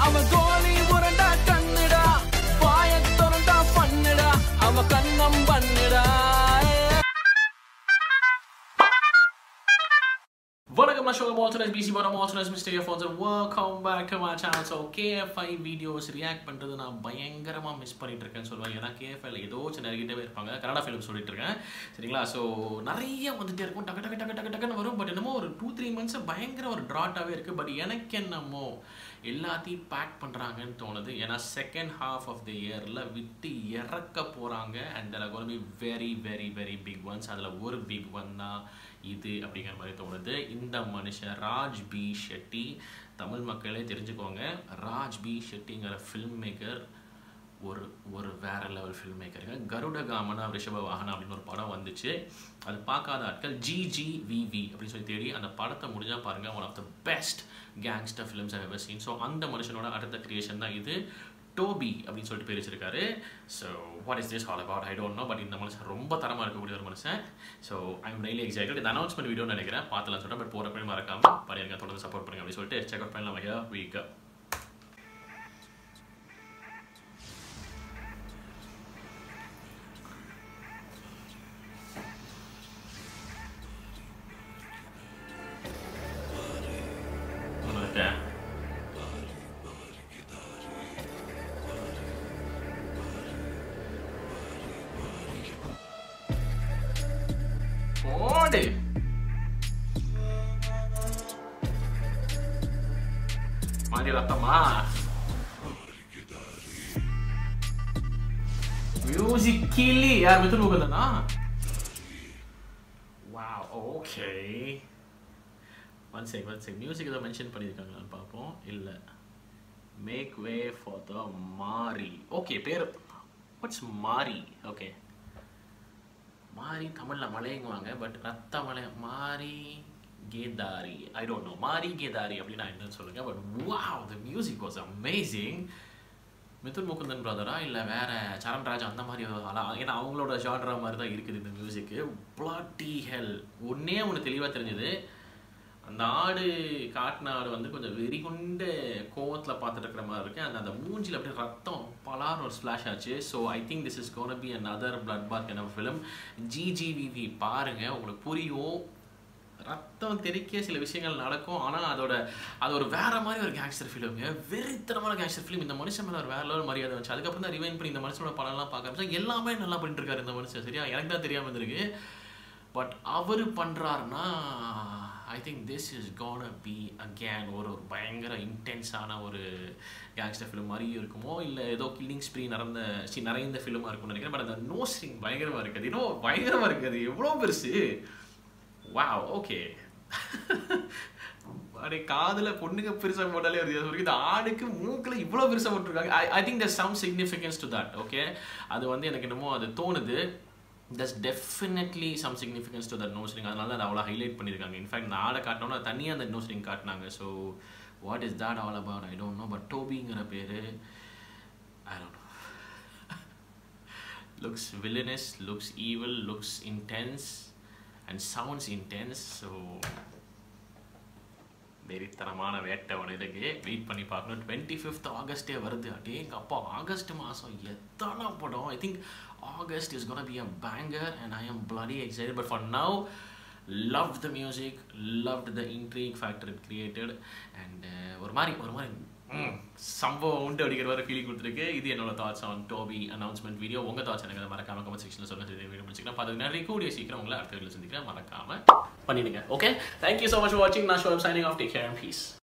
அவன் கோலி உரண்டா கண்ணுடா வாய திறந்தா பண்ணுடா அவன் கண்ணம் பண்ணுடா வணக்கம் நான் ஷோகம் ஆல்டர்னேட் பிசி படம் alternate mistake phones welcome back to my channel so KFI videos react பண்ணுறது நான் பயங்கரமாக மிஸ் பண்ணிட்டு இருக்கேன்னு சொல்லுவேன் ஏன்னா கேஎஃப்ஐல ஏதோ சின்ன நெருங்கிட்டே இருப்பாங்க கன்னடா ஃபிலிம் சொல்லிட்டு இருக்கேன் சரிங்களா ஸோ நிறைய வந்துட்டே இருக்கும் டக்கு டக்கு டக்கு டக்கு டக்குன்னு வரும் பட் என்னமோ ஒரு டூ த்ரீ மந்த்ஸ் பயங்கர ஒரு ட்ராட்டாகவே இருக்குது பட் எனக்கு என்னமோ எல்லாத்தையும் பேக் பண்ணுறாங்கன்னு தோணுது ஏன்னா செகண்ட் ஹாஃப் ஆஃப் த இயரில் விட்டு இறக்க போகிறாங்க அண்ட் அதில் gonna be very very very big ones அதில் ஒரு பிக் ஒன் தான் இது அப்படிங்கிற மாதிரி தோணுது இந்த மனுஷன் ராஜ் பி ஷெட்டி தமிழ் மக்களே தெரிஞ்சுக்கோங்க ராஜ் பி ஷெட்டிங்கிற ஃபில்ம் மேக்கர் ஒரு ஒரு வேற லெவல் ஃபில்ம் மேக்கருங்க கருட காமனா ரிஷப வாகனா அப்படின்னு ஒரு படம் வந்துச்சு அது பார்க்காத ஆட்கள் ஜிஜிவிவி அப்படின்னு சொல்லி தேடி அந்த படத்தை முடிஞ்சா பாருங்க one of the best gangster films I ever seen so அந்த மனுஷனோட அடுத்த கிரியேஷன் தான் இது டோபி அப்படின்னு சொல்லிட்டு பேர் வச்சிருக்காரு so what is this all about I don't know but இந்த மனுஷன் ரொம்ப தரமாக இருக்கக்கூடிய ஒரு மனுஷன் ஸோ ஐம் ரியலி எக்ஸைட்டட் இந்த அனௌன்ஸ்மெண்ட் வீடியோ நினைக்கிறேன் பார்த்துலாம் சொல்கிறேன் பட் போகிறப்ப மறக்காம பண்ணிருங்க தொடர்ந்து சப்போர்ட் பண்ணுங்க அப்படின்னு சொல்லிட்டு செக் அவுட் பண்ணலாம் ஐயா வீக் Okay. போடு மாறி ரத்தமா மியூசிக் கில்லி யார் மிதுன் முகுந்தனா wow okay one check one check music ஏதோ மென்ஷன் பண்ணியிருக்காங்களான்னு பார்ப்போம் இல்லை மேக் வே ஃபார் த மாரி ஓகே பேர் வாட்ஸ் மாரி ஓகே மாரி தமிழில் மலைங்குவாங்க பட் ரத்த மலை மாரி கேதாரி ஐ டோன்ட் நோ மாரி கேதாரி அப்படின்னா என்னன்னு சொல்லுங்க but wow the music was amazing Mithun Mukundan பிரதரா இல்லை வேற சரண் ராஜா அந்த மாதிரி ஒரு ஆளா? ஏன்னா அவங்களோட ஜான்ரா மாதிரி தான் இருக்குது இந்த மியூசிக்கு பிளாட்டி ஹெல் ஒன்னே ஒன்று தெளிவாக தெரிஞ்சது அந்த ஆடு காட்டின ஆடு வந்து கொஞ்சம் வெறிகுண்டு கோவத்தில் பார்த்துட்டு இருக்கிற மாதிரி இருக்கு அந்த அந்த மூஞ்சில் அப்படியே ரத்தம் பலார் ஒரு ஸ்ப்ளாஷ் ஆச்சு so I think this is gonna be another blood bath kind of film GGVV பாருங்க உங்களுக்கு புரியும் ரத்தம் தெறிக்க சில விஷயங்கள் நடக்கும் ஆனால் அதோட அது ஒரு வேற மாதிரி ஒரு கேங்ஸ்டர் ஃபிலிம் வெறித்தனமான கேங்ஸ்டர் ஃபிலிம் இந்த மனுஷன் மேலே ஒரு வேற லெவல் மரியாதை வந்துச்சு அதுக்கப்புறம் தான் ரிவைன் பண்ணி இந்த மனுஷனோட படம்லாம் பார்க்க ஆரம்பிச்சா எல்லாமே நல்லா பண்ணிட்டு இருக்காரு இந்த மனுஷன் சரியா எனக்கு தான் தெரியாமல் இருந்திருக்கு பட் அவர் பண்ணுறாருன்னா I think this is gonna be again ஒரு ஒரு பயங்கர இன்டென்ஸான ஒரு கேங்ஸ்டர் ஃபிலிம் மாதிரி இருக்குமோ இல்லை ஏதோ கில்லிங் ஸ்ப்ரீ நடந்த சி நிறைந்த ஃபிலிமாக இருக்கும்னு நினைக்கிறேன் பட் அந்த நோஸ்ரிங் பயங்கரமாக இருக்குது இன்னும் பயங்கரமாக இருக்குது எவ்வளோ பெருசு வாவ் ஓகே அடே காதுல பொண்ணுங்க பெருசா போட்டாலே ஒரு வித்தியாசம் இருக்கு இந்த ஆடுக்கு மூக்குல இவ்வளவு பெருசா போட்டிருக்காங்க I think there's some significance to that okay அது வந்து எனக்கு என்னமோ அது தோணுது there's definitely some significance to that nose ring அதனால தான் அதை அவ்வளோ ஹைலைட் பண்ணியிருக்காங்க இன்ஃபேக்ட் இந்த ஆடை காட்டினோன்னா தனியாக அந்த நோஸ் ரிங் காட்டினாங்க so what is that all about I don't know but டோபிங்கிற பேர் I don't know looks villainous, looks evil, looks intense, and sounds intense. So வெறித்தனமான வேட்டை உனக்கு வெயிட் பண்ணி பார்க்கணும் டுவெண்ட்டி ஃபிஃப்த் ஆகஸ்டே வருது அடே எங்கள் அப்பா ஆகஸ்ட் மாதம் எத்தனை படம் I think August is gonna be a banger and I am bloody excited but for now loved the music loved the intrigue factor it created and uh, ஒரு மாதிரி ஒரு மாதிரி ம், சம்பவம் உண்டு அப்படிங்கிற மாதிரி ஃபீலிங் கொடுத்துருக்கு இது என்னோட thoughts on Toby announcement video உங்க தாட்ஸ் எனக்கு அதை மறக்காம கமெண்ட் செக்ஷனில் சொல்லுங்க வீடியோ முடிச்சுக்கலாம் பார்த்து நிறைய கூடிய சீக்கிரம் உங்களை அடுத்த வீடியோ சந்திக்கிறேன் மறக்காம பண்ணிடுங்க okay thank you so much for வாட்சிங் நான் ஷோ signing off take care and piece